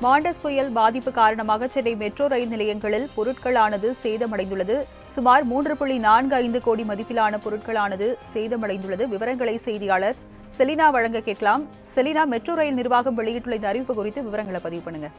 Mandous புயல் பாதிப்பு காரணமாக சென்னை மெட்ரோ ரயில் நிலையங்களில் பொருட்களானது சேதமடைந்துள்ளது சுமார் மூன்று புள்ளி நான்கு ஐந்து கோடி மதிப்பிலான பொருட்களானது சேதமடைந்துள்ளது விவரங்களை செய்தியாளர் செலினா வழங்க கேட்கலாம் செலினா மெட்ரோ ரயில் நிர்வாகம் வெளியிட்டுள்ள இந்த அறிவிப்பு குறித்து விவரங்களை பதிவு பண்ணுங்க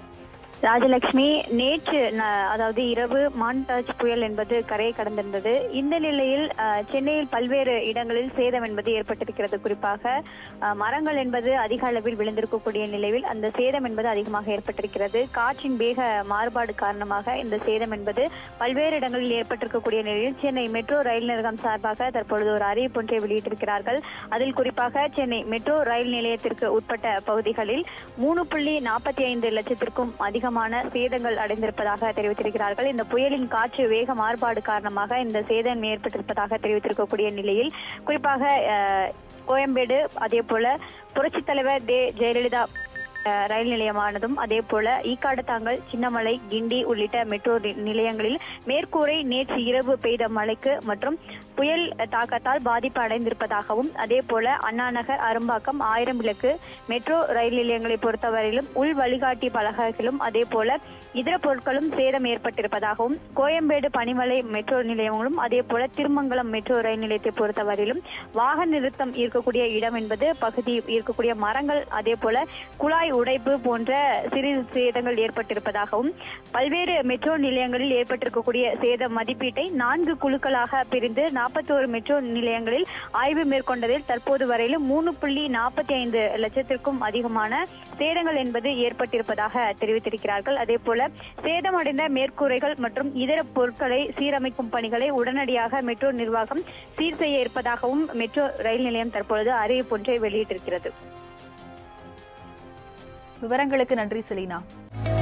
ராஜலட்சுமி நேற்று ந- அதாவது இரவு மான்டாஜ் புயல் என்பது கரையை கடந்திருந்தது இந்த நிலையில் அஹ், சென்னையில் பல்வேறு இடங்களில் சேதம் என்பது ஏற்பட்டிருக்கிறது குறிப்பாக அஹ், மரங்கள் என்பது அதிக அளவில் விழுந்திருக்கக்கூடிய நிலையில் அந்த சேதம் என்பது அதிகமாக ஏற்பட்டிருக்கிறது காற்றின் வேக மாறுபாடு காரணமாக இந்த சேதம் என்பது பல்வேறு இடங்களில் ஏற்பட்டிருக்கக்கூடிய நிலையில் சென்னை மெட்ரோ ரயில் நிலையம் சார்பாக தற்பொழுது ஒரு அறிவிப்பு ஒன்றை வெளியிட்டிருக்கிறார்கள் அதில் குறிப்பாக சென்னை மெட்ரோ ரயில் நிலையத்திற்கு உட்பட்ட பகுதிகளில் மூணு புள்ளி நாற்பத்தி ஐந்து லட்சத்திற்கும் அதிகமான சேதங்கள் அடைந்திருப்பதாக தெரிவித்திருக்கிறார்கள் இந்த புயலின் காற்று வேக மாறுபாடு காரணமாக இந்த சேதம் ஏற்பட்டிருப்பதாக தெரிவித்திருக்கக்கூடிய நிலையில் குறிப்பாக அஹ், கோயம்பேடு அதே போல புரட்சித் தலைவர் தே ஜெயலலிதா அஹ், ரயில் நிலையமானதும் அதே போல ஈக்காடுதாங்கல் சின்னமலை கிண்டி உள்ளிட்ட மெட்ரோ நி- நிலையங்களில் மேற்கூரை நேற்று இரவு பெய்த மழைக்கு மற்றும் புயல் தாக்கத்தால் பாதிப்பு அடைந்திருப்பதாகவும் அதே போல அண்ணாநகர் அரும்பாக்கம் ஆயிரம் விளக்கு மெட்ரோ ரயில் நிலையங்களை பொறுத்தவரையிலும் உள் வழிகாட்டி பலகைகளும் அதே போல இதர பொருட்களும் சேதம் ஏற்பட்டிருப்பதாகவும் கோயம்பேடு பனிமலை மெட்ரோ நிலையங்களும் அதே போல திருமங்கலம் மெட்ரோ ரயில் நிலையத்தை பொறுத்தவரையிலும் வாகன நிறுத்தம் இருக்கக்கூடிய இடம் என்பது பகுதி இருக்கக்கூடிய மரங்கள் அதே போல குழாய் உடைப்பு போன்ற சிறு சேதங்கள் ஏற்பட்டிருப்பதாகவும் பல்வேறு மெட்ரோ நிலையங்களில் ஏற்பட்டிருக்கக்கூடிய சேத மதிப்பீட்டை நான்கு குழுக்களாக பிரிந்து நாற்பத்தோரு மெட்ரோ நிலையங்களில் ஆய்வு மேற்கொண்டதில் தற்போது வரையிலும் மூணு புள்ளி நாற்பத்தி ஐந்து லட்சத்திற்கும் அதிகமான சேதங்கள் என்பது ஏற்பட்டிருப்பதாக தெரிவித்திருக்கிறார்கள் அதே போல சேதமடைந்த மேற்கூரைகள் மற்றும் இதர பொருட்களை சீரமைக்கும் பணிகளை உடனடியாக மெட்ரோ நிர்வாகம் சீர் செய்ய இருப்பதாகவும் மெட்ரோ ரயில் நிலையம் தற்பொழுது அறிவிப்பொன்றை வெளியிட்டிருக்கிறது விவரங்களுக்கு நன்றி செலினா